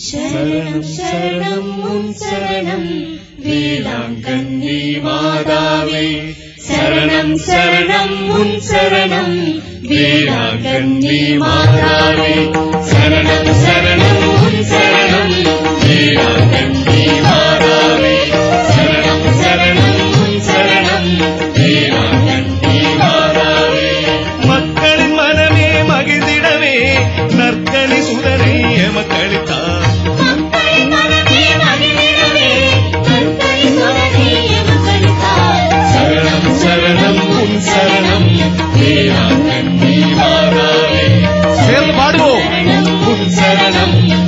சரணம் சரணம் உன் சரணம் வேளாங்கண்ணி மாதாவே சரணம் சரணம் உன் சரணம் வேளாங்கண்ணி மாதாவே சரணம் சரணம் உன் சரணம் வேளாங்கண்ணி மாதாவே சரணம் சரணம் உன் சரணம் வேளாங்கண்ணி மாதாவே மக்களின் மனமே மகிழ்ந்திடவே நற்கனி சுடரை எமக்களித்தார் மக்களின் மனமே மகிழ்ந்திடவே கர்த்தரை சுடரே எமக்களித்தார். சரணம் சரணம் உன் சரணம் வேளாங்கண்ணி மாதாவே சேர்ந்து பாடுவோம் சரணம் உன் சரணம்